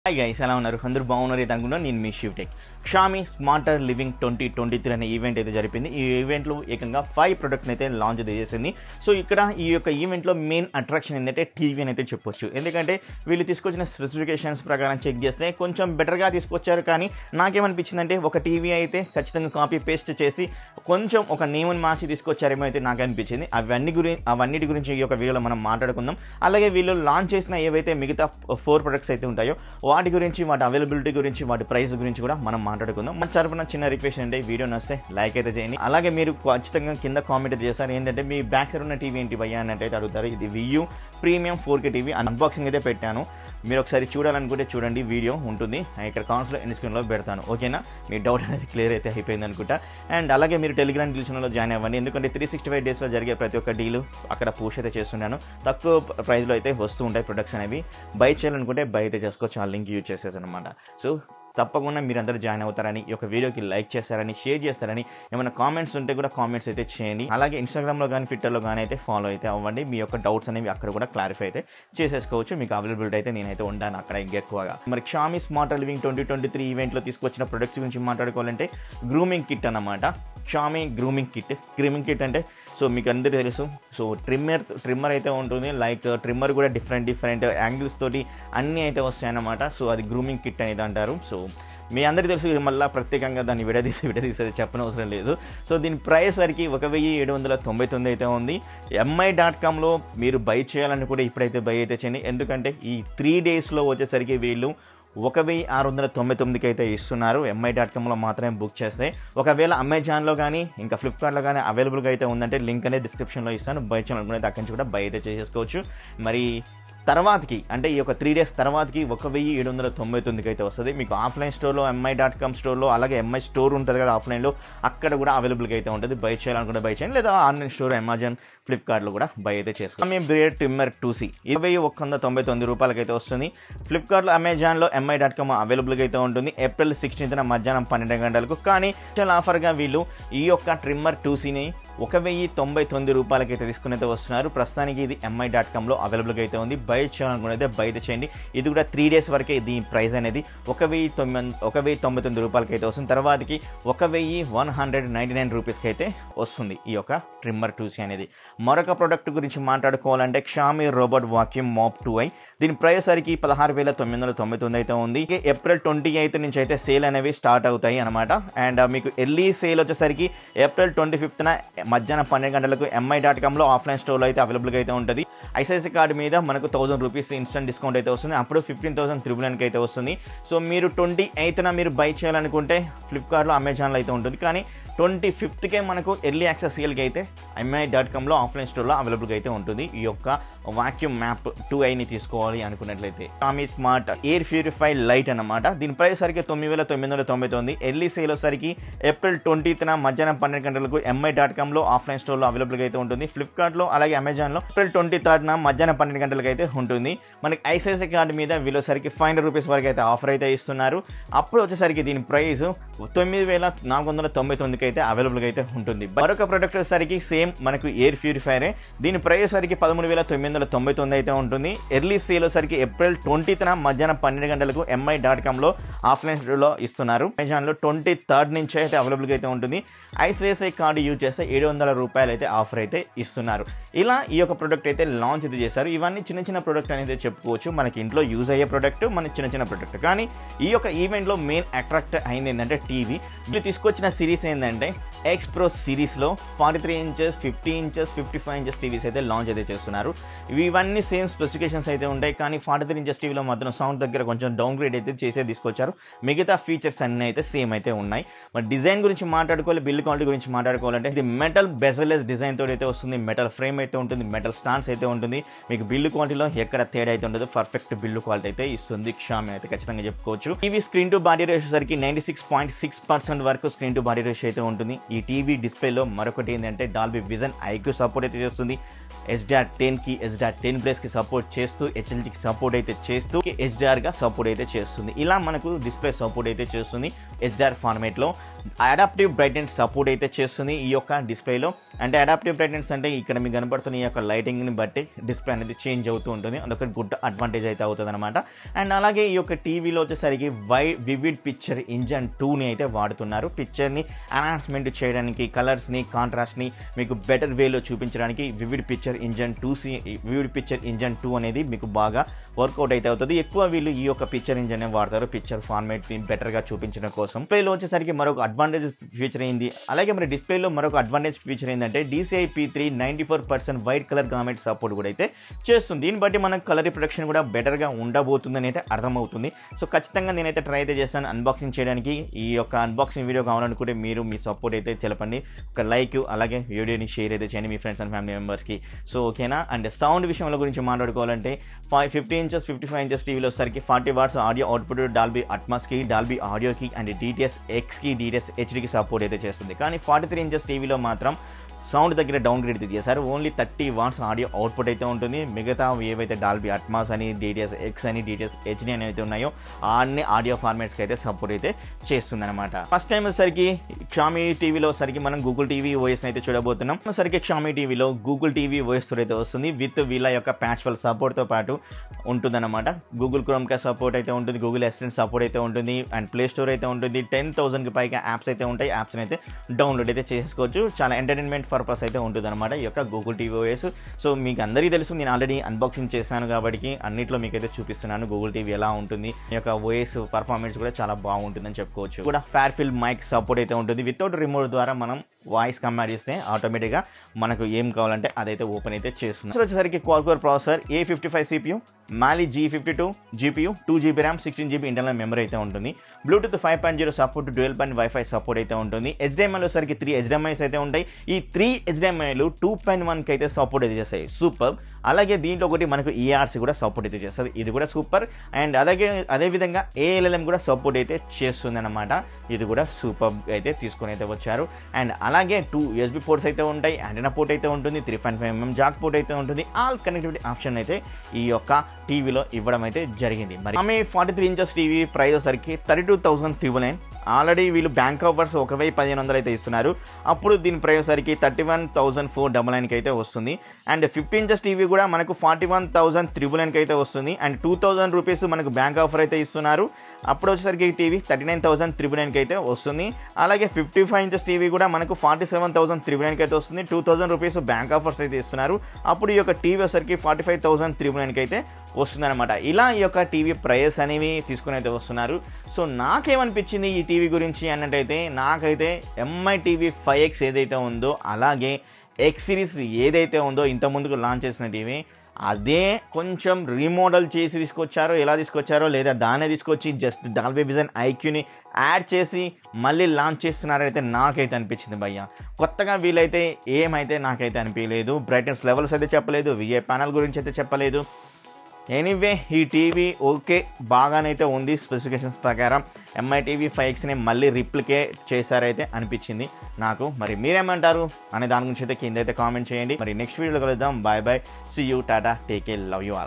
hi guys ఎలా ఉన్నారు అందరూ బాగున్నారు ఇది అనుకున్నా నేను మీ Shiv Tech Xiaomi smarter living twenty twenty three అనే ఈవెంట్ అయితే జరిపింది ఈ ఈవెంట్లో ఏకంగా ఫైవ్ ప్రొడక్ట్ని అయితే లాంచ్ అయితే చేసింది సో ఇక్కడ ఈ యొక్క ఈవెంట్లో మెయిన్ అట్రాక్షన్ ఏంటంటే టీవీ అని అయితే చెప్పొచ్చు ఎందుకంటే వీళ్ళు తీసుకొచ్చిన స్పెసిఫికేషన్స్ ప్రకారం చెక్ చేస్తే కొంచెం బెటర్గా తీసుకొచ్చారు కానీ నాకేమనిపించిందంటే ఒక టీవీ అయితే ఖచ్చితంగా కాపీ పేస్ట్ చేసి కొంచెం ఒక నేమ్ని మార్చి తీసుకొచ్చారేమో అయితే నాకు అనిపించింది అవన్నీ గురించి అవన్నిటి గురించి ఈ యొక్క వీడియోలో మనం మాట్లాడుకుందాం అలాగే వీళ్ళు లాంచ్ చేసిన ఏవైతే మిగతా ఫోర్ ప్రొడక్ట్స్ అయితే ఉంటాయో వాటి గురించి వాటి అవైలబిలిటీ గురించి వాటి ప్రైస్ గురించి కూడా మనం మాట్లాడుకుందాం మన తరపున చిన్న రిక్వెస్ట్ అంటే వీడియో నచ్చితే లైక్ అయితే చేయండి అలాగే మీరు ఖచ్చితంగా కింద కామెంట్ అయితే చేస్తారు ఏంటంటే మీ బ్యాక్ సైడ్ ఉన్న టీవీ ఏంటి భయ్యా అని అయితే అడుగుతారు ఇది Vu premium four K TV unboxing అయితే పెట్టాను మీరు ఒకసారి చూడాలనుకుంటే చూడండి వీడియో ఉంటుంది ఇక్కడ కాన్స్లో ఎండ్ స్క్రీన్లో పెడతాను ఓకేనా మీ డౌట్ అనేది క్లియర్ అయితే అయిపోయింది అనుకుంటా అండ్ అలాగే మీరు టెలిగ్రామ్ డివిజన్లో జాయిన్ అవ్వండి ఎందుకంటే త్రీ సిక్స్టీ ఫైవ్ డేస్లో జరిగే ప్రతి ఒక్క డీలు అక్కడ పూష్ అయితే చేస్తున్నాను తక్కువ ప్రైస్లో అయితే వస్తూ ఉంటాయి ప్రొడక్ట్స్ అనేవి బై చేయాలనుకుంటే బై అయితే చేసుకోవచ్చు ఆ లింక్ యూజ్ చేసేసి అనమాట సో తప్పకుండా మీరందరూ జాయిన్ అవుతారని ఈ యొక్క వీడియోకి లైక్ చేస్తారని షేర్ చేస్తారని ఏమైనా కామెంట్స్ ఉంటే కూడా కామెంట్స్ అయితే చేయండి అలాగే ఇన్స్టాగ్రామ్లో కానీ ట్విట్టర్లో కానీ అయితే ఫాలో అయితే అవ్వండి మీ యొక్క డౌట్స్ అనేవి అక్కడ కూడా క్లారిఫై అయితే చేసేసుకోవచ్చు మీకు అవైలబిలిటీ అయితే నేనైతే ఉండాను అక్కడ ఎక్కువగా మరి Xiaomi smart living twenty twenty three ఈవెంట్లో తీసుకొచ్చిన ప్రొడక్ట్స్ గురించి మాట్లాడుకోవాలంటే గ్రూమింగ్ కిట్ అన్నమాట Xiaomi grooming kit grooming kit అంటే సో మీకు అందరూ తెలుసు సో ట్రిమ్మర్ ట్రిమ్మర్ అయితే ఉంటుంది లైక్ ట్రిమ్మర్ కూడా డిఫరెంట్ డిఫరెంట్ యాంగిల్స్ తోటి అన్నీ అయితే వస్తాయన్నమాట సో అది గ్రూమింగ్ కిట్ అనేది అంటారు సో మీ అందరికీ తెలుసు మళ్ళీ ప్రత్యేకంగా దాన్ని విడదీసి విడదీసి చెప్పనవసరం లేదు సో దీని ప్రైస్ సరికి ఒక వెయ్యి ఏడు వందల తొంభై తొమ్మిది అయితే ఉంది ఎంఐ డాట్ కామ్లో మీరు బై చేయాలని కూడా ఇప్పుడైతే బై అయితే చేయండి ఎందుకంటే ఈ త్రీ డేస్లో వచ్చేసరికి వీళ్ళు ఒక వెయ్యి ఆరు వందల తొంభై తొమ్మిదికి అయితే ఇస్తున్నారు ఎంఐ డాట్ కామ్లో మాత్రమే బుక్ చేస్తే ఒకవేళ అమెజాన్లో కానీ ఇంకా ఫ్లిప్కార్ట్లో కానీ అవైలబుల్గా అయితే ఉందంటే లింక్ అనేది డిస్క్రిప్షన్లో ఇస్తాను బై చేయాలనుకునే అక్కడి నుంచి కూడా బై అయితే చేసేసుకోవచ్చు మరి తర్వాతకి అంటే ఈ యొక్క త్రీ డేస్ తర్వాతకి ఒక వెయ్యి ఏడు వందల తొంభై తొమ్మిదికి అయితే వస్తుంది మీకు ఆఫ్లైన్ స్టోర్లో ఎంఐ డాట్ కామ్ స్టోర్లో అలాగే ఎంఐ స్టోర్ ఉంటుంది కదా ఆఫ్లైన్లో అక్కడ కూడా అవైలబుల్గా అయితే ఉంటుంది బై చేయాలనుకుంటే బై చేయండి లేదా ఆన్లైన్ స్టోర్ అమెజాన్ ఫ్లిప్కార్ట్లో కూడా బై అయితే చేసుకోండి మీ బ్రేడ్ ట్రిమ్మర్ టూ సి ఇరవై ఒక వంద తొంభై తొమ్మిది రూపాయలకి అయితే వస్తుంది ఫ్లిప్కార్ట్లో అమెజాన్లో ఎంఐ డాట్ కామ్ అవైలబుల్గా అయితే ఉంటుంది ఏప్రిల్ సిక్స్టీన్త్న మధ్యాహ్నం పన్నెండు గంటలకు కానీ స్పెషల్ ఆఫర్గా వీళ్ళు ఈ యొక్క ట్రిమ్మర్ టూ సిని ఒక వెయ్యి తొంభై తొమ్మిది రూపాయలకి అయితే తీసుకుని అయితే వస్తున్నారు ప్రస్తుతానికి ఇది ఎంఐ డాట్ కామ్లో అవైలబుల్గా అయితే ఉంది బై చేయాలనుకున్నైతే బై అయితే చేయండి ఇది కూడా త్రీ డేస్ వరకే దీని ప్రైస్ అనేది ఒక వెయ్యి తొమ్మిది ఒక వెయ్యి తొంభై తొమ్మిది రూపాయలకి అయితే వస్తుంది తర్వాతకి ఒక వెయ్యి వన్ హండ్రెడ్ నైంటీ నైన్ రూపీస్కి అయితే వస్తుంది ఈ యొక్క ట్రిమ్మర్ టూసీ అనేది మరొక ప్రోడక్ట్ గురించి మాట్లాడుకోవాలంటే Xiaomi robot vacuum mop two I దీని ప్రైస్ సరికి పదహారు వేల తొమ్మిది వందల తొంభై తొమ్మిది అయితే ఉంది ఏప్రిల్ ట్వంటీ ఎయిత్ నుంచి అయితే సేల్ అనేవి స్టార్ట్ అవుతాయి అనమాట అండ్ మీకు ఎర్లీ సేల్ వచ్చేసరికి ఏప్రిల్ ట్వంటీ ఫిఫ్త్న మధ్యాహ్నం పన్నెండు గంటలకు ఎంఐ డాట్ కామ్లో ఆఫ్లైన్ స్టోర్లో అయితే అవైలబుల్గా అయితే ఉంటుంది ఐసిఐసి కార్డు మీద మనకు థౌసండ్ రూపీస్ ఇన్స్టెంట్ డిస్కౌంట్ అయితే వస్తుంది అప్పుడు ఫిఫ్టీన్ థౌసండ్ త్రిబుల్ నైన్కి అయితే వస్తుంది సో మీరు ట్వంటీ ఎయిత్న మీరు బై చేయాలనుకుంటే ఫ్లిప్కార్ట్లో అమెజాన్లో అయితే ఉంటుంది కానీ ట్వంటీ ఫిఫ్త్కే మనకు ఎర్లీ యాక్సెస్ సేల్కి అయితే ఎంఐ డాట్ కామ్లో ఆఫ్లైన్ స్టోర్లో అవైలబుల్గా అయితే ఉంటుంది ఈ యొక్క వాక్యూమ్ మ్యాప్ టూ ఐని తీసుకోవాలి అనుకున్నట్లయితే టామీ స్మార్ట్ ఎయిర్ ప్యూరిఫై లైట్ అనమాట దీని ప్రైస్ సరికి తొమ్మిది వేల తొమ్మిది వందల తొంభై తొమ్మిది ఎర్లీ సేల్ వచ్చేసరికి ఏప్రిల్ ట్వంటీత్న మధ్యాహ్నం పన్నెండు గంటలకు ఎంఐ డాట్ కామ్లో ఆఫ్లైన్ స్టోర్లో అవైలబుల్గా అయితే ఉంటుంది ఫ్లిప్కార్ట్లో అలాగే అమెజాన్లో ఏప్రిల్ ట్వంటీ థర్డ్న మధ్యాహ్నం పన్నెండు గంటలకు అయితే ఉంటుంది మనకి ఐసిఐసి కార్డు మీద వీళ్ళసరికి ఫైవ్ హండ్రెడ్ రూపీస్ వరకు అయితే ఆఫర్ అయితే ఇస్తున్నారు అప్పుడు వచ్చేసరికి దీని ప్రైస్ తొమ్మిది వేల నాలుగు వందల తొంభై తొమ్మిదికి అయితే అవైలబుల్గా అయితే ఉంటుంది మరొక ప్రోడక్ట్ వచ్చేసరికి సేమ్ మనకు ఎయిర్ ప్యూరిఫైరే దీని ప్రైస్ సరికి పదమూడు వేల తొమ్మిది వందల తొంభై తొమ్మిది అయితే ఉంటుంది ఎర్లీ సేల్ సరికి ఏప్రిల్ ట్వంటీత్న మధ్యాహ్నం పన్నెండు గంటలకు ఎంఐ డాట్ కామ్లో ఆఫ్లైన్ స్టోర్లో ఇస్తున్నారు అమెజాన్లో ట్వంటీ థర్డ్ నుంచి అయితే అవైలబుల్గా అయితే ఉంటుంది ఐసిఐసిఐ కార్డు యూజ్ చేస్తే ఏడు వందల రూపాయలు అయితే ఆఫర్ అయితే ఇస్తున్నారు ఇలా ఈ యొక్క ప్రోడక్ట్ అయితే లాంచ్ అయితే చేశారు ఇవన్నీ చిన్న చిన్న ప్రోడక్ట్ అనేది చెప్పుకోవచ్చు మనకి ఇంట్లో యూజ్ అయ్యే ప్రోడక్ట్ మన చిన్న చిన్న ప్రోడక్ట్ కానీ ఈ యొక్క ఈవెంట్లో మెయిన్ అట్రాక్ట్ అయింది ఏంటంటే టీవీ వీళ్ళు తీసుకొచ్చిన సిరీస్ ఏంటంటే ఎక్స్ ప్రో సిరీస్లో forty three inches fifty inches fifty five inches TVs అయితే లాంచ్ అయితే చేస్తున్నారు ఇవి ఇవన్నీ సేమ్ స్పెసిఫికేషన్స్ అయితే ఉంటాయి కానీ ఫార్టీ త్రీ ఇంచెస్ టీవీలో మాత్రం సౌండ్ దగ్గర కొంచెం డౌన్ గ్రేడ్ అయితే చేసే తీసుకొచ్చారు మిగతా ఫీచర్స్ అన్నీ అయితే సేమ్ అయితే ఉన్నాయి మరి డిజైన్ గురించి మాట్లాడుకోవాలి బిల్డ్ క్వాలిటీ గురించి మాట్లాడుకోవాలంటే ఇది మెటల్ బెజలెస్ డిజైన్ తోటి అయితే వస్తుంది మెటల్ ఫ్రేమ్ అయితే ఉంటుంది మెటల్ స్టాండ్స్ అయితే ఉంటుంది మీకు బిల్డ్ క్వాలిటీలో ఎక్కడ తేడా అయితే ఉండదు పర్ఫెక్ట్ బిల్డ్ క్వాలిటీ అయితే ఇస్తుంది క్షామి అయితే ఖచ్చితంగా చెప్పుకోవచ్చు TV screen to body ratio సరికి ninety six point six percent వరకు స్క్రీన్ టు బాడీ రేషియో అయితే ఉంటుంది ఈ టీవీ డిస్ప్లేలో మరొకటి ఏంటంటే డాల్బీ విజన్ ఐక్యూ సపోర్ట్ అయితే చేస్తుంది ఎస్డార్ టెన్ కి ఎస్డార్ టెన్ ప్లస్ కి సపోర్ట్ చేస్తూ హెచ్ఎల్టీకి సపోర్ట్ అయితే చేస్తూ హెచ్డిఆర్ గా సపోర్ట్ అయితే చేస్తుంది ఇలా మనకు డిస్ప్లే సపోర్ట్ అయితే చేస్తుంది హెచ్డిఆర్ ఫార్మేట్ లో అడాప్టివ్ బ్రైట్నెస్ సపోర్ట్ అయితే చేస్తుంది ఈ యొక్క డిస్ప్లేలో అంటే అడాప్టివ్ బ్రైట్నెస్ అంటే ఇక్కడ మీకు కనబడుతున్న ఈ యొక్క లైటింగ్ని బట్టి డిస్ప్లే అనేది చేంజ్ అవుతూ ఉంటుంది అదొక గుడ్ అడ్వాంటేజ్ అయితే అవుతుంది అనమాట అండ్ అలాగే ఈ యొక్క టీవీలో వచ్చేసరికి వై వివిడ్ పిక్చర్ ఇంజన్ టూని అయితే వాడుతున్నారు పిక్చర్ని ఎన్హాన్స్మెంట్ చేయడానికి కలర్స్ని కాంట్రాస్ట్ని మీకు బెటర్ వేలో చూపించడానికి vivid picture engine two C vivid picture engine two అనేది మీకు బాగా వర్కౌట్ అయితే అవుతుంది ఎక్కువ వీళ్ళు ఈ యొక్క పిక్చర్ ఇంజన్ వాడతారు పిక్చర్ ఫార్మేట్ని బెటర్గా చూపించడం కోసం డిస్ప్లేలో వచ్చేసరికి మరొక అడ్వాంటేజ్ ఫీచర్ అయింది అలాగే మరి డిస్ప్లేలో మరొక అడ్వాంటేజ్ ఫీచర్ ఏంటంటే DCI P three ninety four percent white colour garment support కూడా అయితే చేస్తుంది దీన్ని బట్టి మనకు కలర్ రిప్రొడక్షన్ కూడా బెటర్గా ఉండబోతుందని అయితే అర్థమవుతుంది సో ఖచ్చితంగా నేనైతే ట్రై అయితే చేస్తాను అన్బాక్సింగ్ చేయడానికి ఈ యొక్క అన్బాక్సింగ్ వీడియో కావాలనుకుంటే మీరు మీ సపోర్ట్ అయితే తెలపండి ఒక లైక్ అలాగే వీడియోని షేర్ అయితే చేయండి మీ ఫ్రెండ్స్ అండ్ ఫ్యామిలీ మెంబర్స్కి సో ఓకేనా అండ్ సౌండ్ విషయంలో గురించి మాట్లాడుకోవాలంటే five fifty inches fifty five inches టీవీలో వచ్చేసరికి forty watts audio output Dolby అట్మాస్కి డాల్బీ ఆడియోకి అండ్ డిటిఎస్ ఎక్స్కి డిటిఎస్ హెచ్డికి సపోర్ట్ అయితే చేస్తుంది కానీ ఫార్టీ త్రీ ఇంచెస్ టీవీలో మాత్రం సౌండ్ దగ్గర డౌన్ గ్రేడ్ చేశారు only thirty watts audio output అయితే ఉంటుంది మిగతా ఏవైతే డాల్బీ అట్మాస్ అని డిటిఎస్ ఎక్స్ అని డిటిఎస్ హెచ్డి అని అయితే ఉన్నాయో ఆ అన్ని ఆడియో ఫార్మాట్స్కి అయితే సపోర్ట్ అయితే చేస్తుంది అనమాట ఫస్ట్ టైం వచ్చేసరికి షామీ టీవీలో సరికి మనం గూగుల్ టీవీ ఓఎస్ అయితే చూడబోతున్నాం సరికి షామీ టీవీలో గూగుల్ టీవీ ఓఎస్ అయితే వస్తుంది విత్ వీళ్ళ యొక్క ప్యాచ్వల్ సపోర్ట్తో పాటు ఉంటుందన్నమాట గూగుల్ క్రోమ్ కా సపోర్ట్ అయితే ఉంటుంది గూగుల్ అసిస్టెంట్ సపోర్ట్ అయితే ఉంటుంది అండ్ ప్లే స్టోర్ అయితే ఉంటుంది టెన్ థౌసండ్కి పైగా యాప్స్ అయితే ఉంటాయి యాప్స్ని అయితే డౌన్లోడ్ అయితే చేసుకోవచ్చు చాలా ఎంటర్టైన్మెంట్ పర్పస్ అయితే ఉంటుంది అనమాట ఈ యొక్క గూగుల్ టీవీ ఓఎస్ సో మీకు అందరికీ తెలుసు నేను ఆల్రెడీ అన్బాక్సింగ్ చేశాను కాబట్టి అన్నిట్లో మీకు అయితే చూపిస్తున్నాను గూగుల్ టీవీ ఎలా ఉంటుంది ఈ యొక్క ఓఎస్ పర్ఫార్మెన్స్ కూడా చాలా బాగుంటుందని చెప్పుకోవచ్చు కూడా ఫిల్ మైక్ సపోర్ట్ అయితే ఉంటుంది వితౌట్ రిమోట్ ద్వారా మనం వాయిస్ కమాండ్ ఇస్తే ఆటోమేటిక్గా మనకు ఏం కావాలంటే అదైతే ఓపెన్ అయితే చేస్తుంది సో వచ్చేసరికి quad core processor A fifty five CPU Mali G fifty two GPU two GB RAM sixteen GB internal memory అయితే ఉంటుంది Bluetooth five point zero support dual point wifi support అయితే ఉంటుంది హెచ్డిఎంఐలో సరికి త్రీ హెచ్డిఎంఐస్ అయితే ఉంటాయి ఈ త్రీ హెచ్డిఎంఐలు టూ పాయింట్ వన్కి అయితే సపోర్ట్ అయితే చేస్తాయి సూపర్ అలాగే దీంట్లో ఒకటి మనకు ఈఆర్సీ కూడా సపోర్ట్ అయితే చేస్తుంది ఇది కూడా సూపర్ అండ్ అలాగే అదేవిధంగా ఏఎల్ఎల్ఎం కూడా సపోర్ట్ అయితే చేస్తుంది అనమాట ఇది కూడా సూపర్ అయితే తీసుకొని అయితే వచ్చారు అండ్ అలాగే టూ యూఎస్బీ పోర్ట్స్ అయితే ఉంటాయి యాంటెనా పోర్ట్ అయితే ఉంటుంది three point five mm jack port అయితే ఉంటుంది ఆల్ కనెక్టివిటీ ఆప్షన్ అయితే ఈ యొక్క టీవీలో ఇవ్వడం అయితే జరిగింది మరి ఆమె forty three inches TV price వచ్చరికి thirty two thousand triple nine already వీళ్ళు బ్యాంక్ ఆఫర్స్ ఒక వెయ్యి పదిహేను వందలు అయితే ఇస్తున్నారు అప్పుడు దీని ప్రైస్ సరికి thirty one thousand four double నైన్కి అయితే వస్తుంది అండ్ ఫిఫ్టీ ఇంచెస్ టీవీ కూడా మనకు ఫార్టీ వన్ థౌసండ్ త్రిబుల్ నైన్కి అయితే వస్తుంది అండ్ టూ థౌసండ్ రూపీస్ మనకు బ్యాంక్ ఆఫర్ అయితే ఇస్తున్నారు అప్పుడు వచ్చేసరికి ఈ TV thirty nine thousand triple నైన్కి అయితే వస్తుంది అలాగే ఫిఫ్టీ ఫైవ్ ఇంచెస్ టీవీ కూడా మనకు ఫార్టీ సెవెన్ థౌసండ్ త్రిబుల్ నైన్కి అయితే వస్తుంది two thousand rupees bank offers అయితే ఇస్తున్నారు అప్పుడు ఈ యొక్క టీవీ వచ్చేసరికి ఫార్టీ ఫైవ్ థౌసండ్ త్రిబుల్ నైన్కి అయితే వస్తుందన్నమాట ఇలా ఈ యొక్క టీవీ ప్రైస్ అనేవి తీసుకుని అయితే వస్తున్నారు సో నాకేమనిపించింది ఈ టీవీ గురించి అన్నట్టయితే నాకైతే ఎంఐ టీవీ ఫైవ్ ఎక్స్ ఏదైతే ఉందో అలాగే ఎక్స్ సిరీస్ ఏదైతే ఉందో ఇంత ముందుకు లాంచ్ చేసిన టీవీ అదే కొంచెం రీమోడల్ చేసి తీసుకొచ్చారో ఎలా తీసుకొచ్చారో లేదా దాన్నే తీసుకొచ్చి జస్ట్ డాల్బీ విజన్ ఐక్యూని యాడ్ చేసి మళ్ళీ లాంచ్ చేస్తున్నారైతే నాకైతే అనిపించింది భయ్య కొత్తగా వీలైతే ఏమైతే నాకైతే అనిపించలేదు బ్రైట్నెస్ లెవెల్స్ అయితే చెప్పలేదు విఏ ప్యానల్ గురించి అయితే చెప్పలేదు ఎనీవే ఈ టీవీ ఓకే బాగానైతే ఉంది స్పెసిఫికేషన్స్ ప్రకారం ఎంఐ టీవీ ఫైవ్ ఎక్స్ని మళ్ళీ రిప్లికేట్ చేశారైతే అనిపించింది నాకు మరి మీరేమంటారు అనే దాని గురించి అయితే కింద అయితే కామెంట్ చేయండి మరి నెక్స్ట్ వీడియోలో కలుద్దాం bye bye see you tata take a love you all